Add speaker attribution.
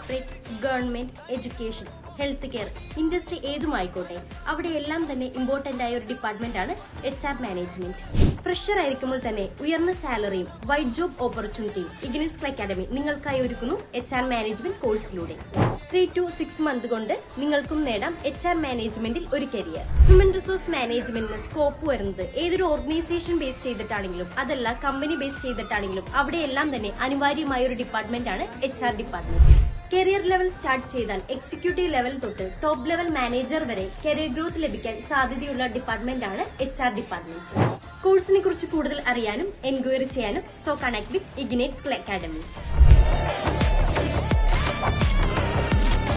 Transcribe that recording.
Speaker 1: corporate government education health care industry ഏതുമായിക്കോട്ടെ അവിടെയെല്ലാം തന്നെ ഇമ്പോർട്ടന്റ് ആയ ഒരു ഡിപ്പാർട്ട്മെന്റ് ആണ് എച്ച് ആർ മാനേജ്മെന്റ് ഫ്രഷർ ആയിരിക്കുമ്പോൾ തന്നെ ഉയർന്ന സാലറിയും വൈഡ് ജോബ് ഓപ്പർച്യൂണിറ്റിയും ഇഗ്നിറ്റ്സ് അക്കാദമി നിങ്ങൾക്കായി ഒരുക്കുന്നു എച്ച് ആർ മാനേജ്മെന്റ് കോഴ്സിലൂടെ ത്രീ ടു സിക്സ് മന്ത് കൊണ്ട് നിങ്ങൾക്കും നേടാം എച്ച് ആർ മാനേജ്മെന്റിൽ ഒരു കരിയർ ഹ്യൂമൻ റിസോഴ്സ് മാനേജ്മെന്റിന് സ്കോപ്പ് വരുന്നത് ഏതൊരു ഓർഗനൈസേഷൻ ബേസ് ചെയ്തിട്ടാണെങ്കിലും അതല്ല കമ്പനി ബേസ് ചെയ്തിട്ടാണെങ്കിലും അവിടെയെല്ലാം തന്നെ അനിവാര്യമായ ഒരു ഡിപ്പാർട്ട്മെന്റ് ആണ് H R department career level start ചെയ്താൽ എക്സിക്യൂട്ടീവ് ലെവൽ തൊട്ട് ടോപ്പ് ലെവൽ മാനേജർ വരെ കരിയർ ഗ്രോത്ത് ലഭിക്കാൻ സാധ്യതയുള്ള ഡിപ്പാർട്ട്മെന്റ് ആണ് എച്ച് ആർ ഡിപ്പാർട്ട്മെന്റ് കോഴ്സിനെ കുറിച്ച് കൂടുതൽ അറിയാനും എൻക്വയറി ചെയ്യാനും so connect with Ignite Skill academy